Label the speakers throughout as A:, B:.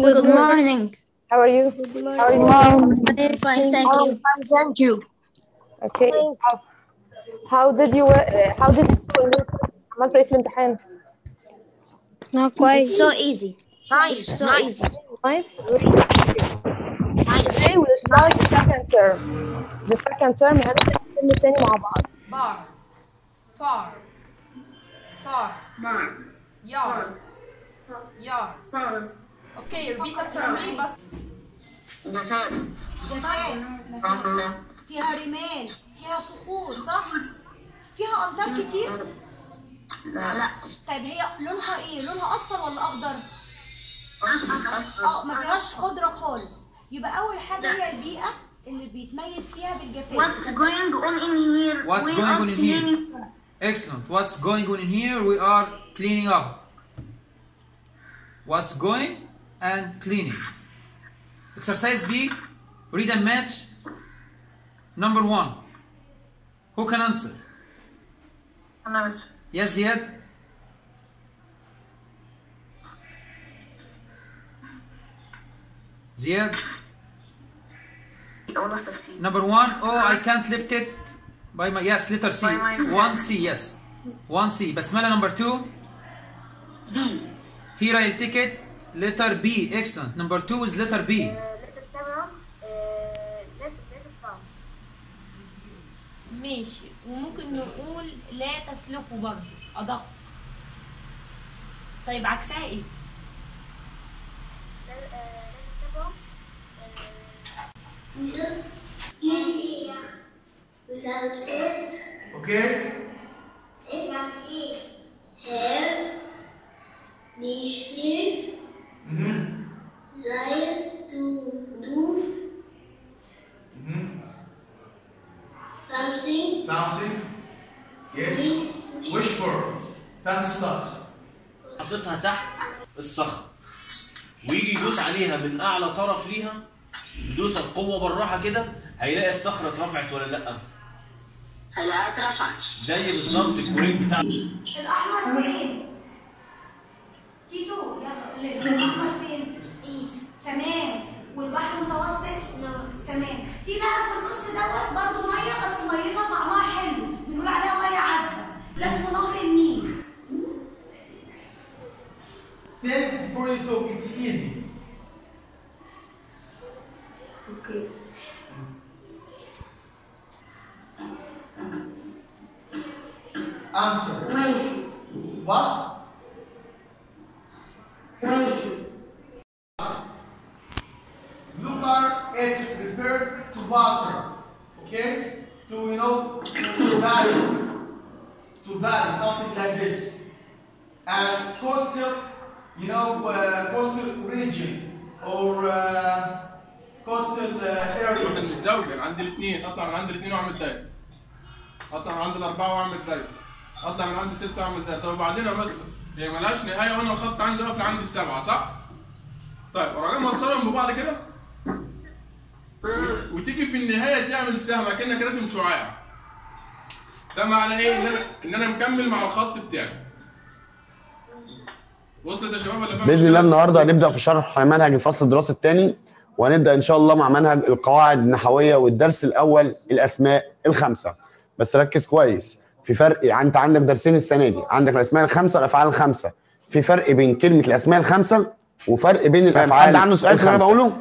A: Good morning.
B: How are you? How are you?
A: Fine, thank you.
C: Thank you.
B: Okay. How, how did you uh, how did you do in your test? عملتوا ايه في الامتحان؟
D: Not quite.
A: So easy.
C: Nice.
A: So
C: nice.
A: easy.
B: Nice. Okay, we'll start the second term. The second term هنبدأ الترم التاني مع بعض.
E: bar far far
C: Bar.
E: yard yard
C: Bar.
E: okay repeat after me but
C: جفاف.
E: جفاف فيها رمال فيها صخور صح فيها امطار كتير
C: لا لا
E: طيب هي لونها ايه لونها اصفر ولا اخضر
C: أصفر.
E: اه ما فيهاش خضره خالص يبقى اول حاجه هي البيئه اللي بيتميز فيها بالجفاف
C: What's going on in here?
F: What's
C: We
F: going
C: are
F: on in here?
C: cleaning-
F: Excellent. What's going on in here? We are cleaning up. What's going and cleaning. Exercise B. Read and match. Number one. Who can answer?
C: أنا بس.
F: Yes, Ziad. Ziad.
C: أول واحدة في سي.
F: Number one. Oh, I can't lift it. By my yes, letter C.
C: By myself.
F: One C. Yes. One C. Basmala number two.
C: B.
F: Here I'll take it. Letter B. Excellent. Number two is letter B.
D: ماشي وممكن نقول لا تسلكوا برضه أدق طيب عكسها ايه؟
G: Without it,
H: Okay?
G: it can be have, nicht viel,
H: Mhm.
G: sein, to do,
H: Mhm.
G: something,
H: Bouncing. Yes.
G: wish,
H: Wish for. Thanks a lot.
I: حاططها تحت الصخر ويجي يدوس عليها من اعلى طرف ليها يدوس بقوه بالراحه كده هيلاقي الصخره اترفعت ولا لا
C: هلا اترفعت.
I: زي بالظبط الكوريك بتاع
E: الاحمر فين تيتو يلا الاحمر فين
A: East.
E: تمام والبحر المتوسط
A: North.
E: تمام في بقى في النص دوت برضو ميه بس ميتها طعمها حلو بنقول عليها ميه عذبه ده اسمه نهر النيل
H: Think before you talk. It's easy. Answer.
G: Oasis,
H: What?
G: oasis,
H: Blue bar, it refers to water. Okay? To, you know, to valley. To valley, something like this. And coastal, you know, uh, coastal region or uh, coastal uh, area.
J: واحد متزوج انا عندي الاثنين اطلع من عند الاثنين واعمل دايره اطلع من عند الاربعه واعمل دايره اطلع من عند سته واعمل دايره طب وبعدين يا مستر هي ملهاش نهايه وانا الخط عندي واقف لعند السبعه صح؟ طيب اروح جاي موصلهم ببعض كده و- وتيجي في النهايه تعمل سهم كانك راسم شعاع ده معناه ايه؟ ان انا ان انا مكمل مع الخط بتاعي وصلت يا شباب ولا فاهم
K: باذن الله النهارده هنبدا في شرح منهج الفصل الدراسي الثاني وهنبدا ان شاء الله مع منهج القواعد النحويه والدرس الاول الاسماء الخمسه بس ركز كويس في فرق يعني انت عندك درسين السنه دي عندك الاسماء الخمسه والافعال الخمسه في فرق بين كلمه الاسماء الخمسه وفرق بين الافعال حد عنده سؤال في اللي انا بقوله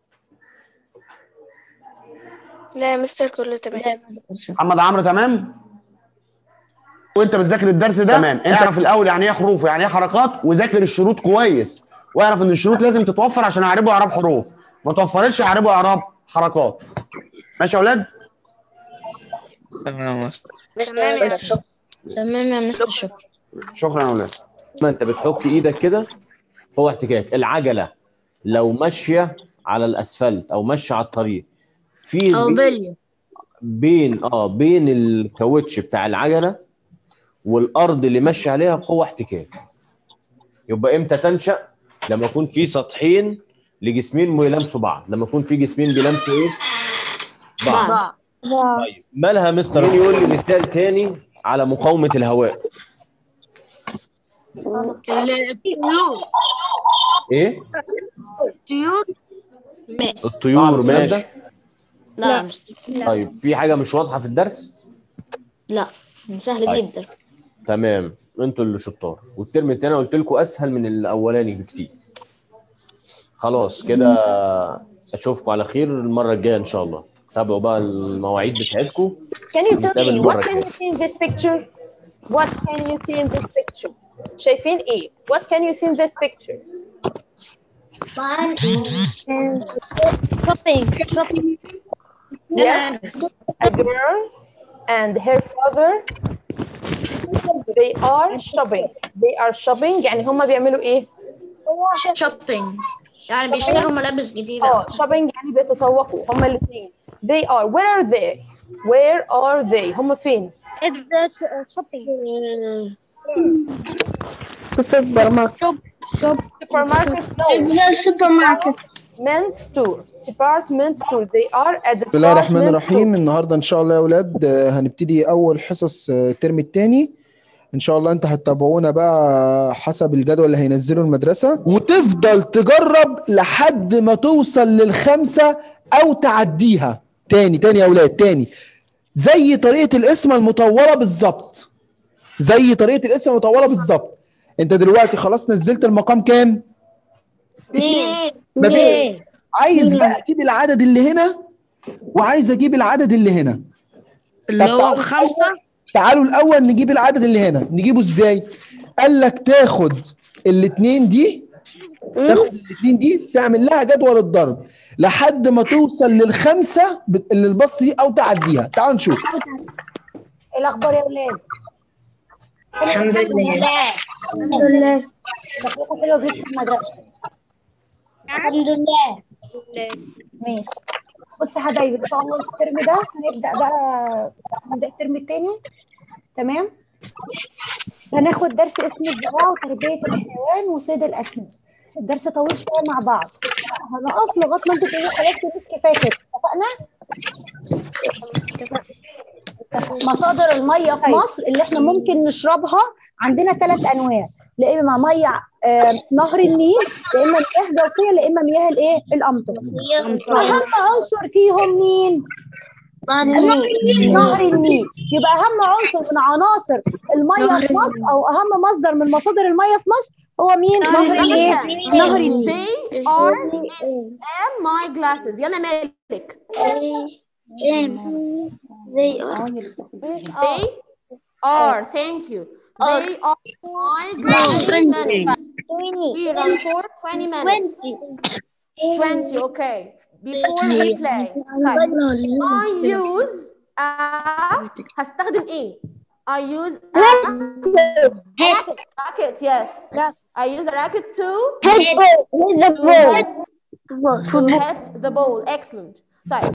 D: لا يا مستر كله تمام
K: محمد عمرو تمام وانت بتذاكر الدرس ده تمام انت اعرف الاول يعني ايه حروف ويعني ايه حركات وذاكر الشروط كويس واعرف ان الشروط لازم تتوفر عشان اعربه اعراب حروف ما توفرتش اعربه اعراب حركات ماشي يا اولاد
L: تمام يا مستر
D: تمام يا مستر تمام يا مستر شكرا
K: شكرا يا اولاد
M: ما انت بتحك ايدك كده هو احتكاك العجله لو ماشيه على الاسفلت او ماشيه على الطريق في
A: أو
M: بين-
A: بلي.
M: بين اه بين الكاوتش بتاع العجله والارض اللي ماشي عليها بقوه احتكاك يبقى امتى تنشا لما يكون في سطحين لجسمين بيلامسوا بعض لما يكون في جسمين بيلامسوا ايه بعض طيب مالها مستر مين يقول لي مثال تاني على مقاومه الهواء
A: الطيور
M: ايه
A: طيور
M: الطيور
K: صعب الكلام
M: ماشي
K: ده؟
A: لا مش
M: طيب في حاجه مش واضحه في الدرس
A: لا سهل
M: طيب.
A: جدا
M: تمام انتوا اللي شطار والترم التاني قلت لكم اسهل من الاولاني بكتير خلاص كده اشوفكم على خير المره الجايه ان شاء الله تابعوا بقى المواعيد بتاعتكم
B: Can you tell
M: نتقابل
B: me
M: المرة
B: what can you see in this picture? What can you see in this picture? شايفين ايه؟ What can you see in this picture?
A: shopping shopping
B: Yes, a girl and her father they are shopping. They are shopping يعني هم بيعملوا ايه؟
A: shopping يعني بيشتروا ملابس جديدة
B: اه shopping يعني بيتسوقوا هم الاثنين. They are where are they? Where are they? هم فين؟
A: It's the shopping supermarket shop shop
B: Supermarket? No.
A: the supermarket
B: Department store. Department store. They are at the
L: بسم الله الرحمن
B: department
L: الرحيم
B: store.
L: النهارده ان شاء الله يا اولاد آه، هنبتدي اول حصص آه، الترم الثاني ان شاء الله انت هتتابعونا بقى حسب الجدول اللي هينزله المدرسه وتفضل تجرب لحد ما توصل للخمسه او تعديها تاني تاني يا اولاد تاني زي طريقه الاسم المطوله بالظبط زي طريقه الاسم المطوله بالظبط انت دلوقتي خلاص نزلت المقام كام
A: اثنين
L: مفيش عايز بقى اجيب العدد اللي هنا وعايز اجيب العدد اللي هنا
A: اللي
L: طب
A: هو
L: تعالوا
A: خمسة
L: تعالوا الاول نجيب العدد اللي هنا نجيبه ازاي قال لك تاخد الاثنين دي تاخد الاثنين دي تعمل لها جدول الضرب لحد ما توصل للخمسه بت- اللي البص دي او تعديها تعالوا نشوف
E: ايه الاخبار يا اولاد
A: الحمد لله
E: الحمد لله شكلكم حلو جدا في المدرسه
A: الحمد لله
E: ماشي بص يا حبايبي ان شاء الله الترم ده هنبدا بقى هنبدا الترم الثاني تمام هناخد درس اسم الزراعه وتربيه الحيوان وصيد الاسماك الدرس طويل شويه مع بعض هنقف لغايه ما انتوا تقولوا خلاص الناس كفايه كده اتفقنا مصادر الميه في مصر اللي احنا ممكن نشربها عندنا ثلاث انواع لا اما ميه آه، نهر النيل لا اما مياه جوفيه لا اما مياه الايه الامطار اهم عنصر فيهم مين نهر النيل نهر النيل يبقى اهم عنصر من عناصر الميه في مصر او اهم مصدر من مصادر الميه في مصر هو مين نهر الايه نهر النيل
B: They are am my glasses يلا مالك
A: زي
B: They are thank you They are my glasses minutes We run for 20 minutes 20 okay before we play طيب I use a هستخدم ايه I use a racket racket yes I use a racket to to hit the ball excellent طيب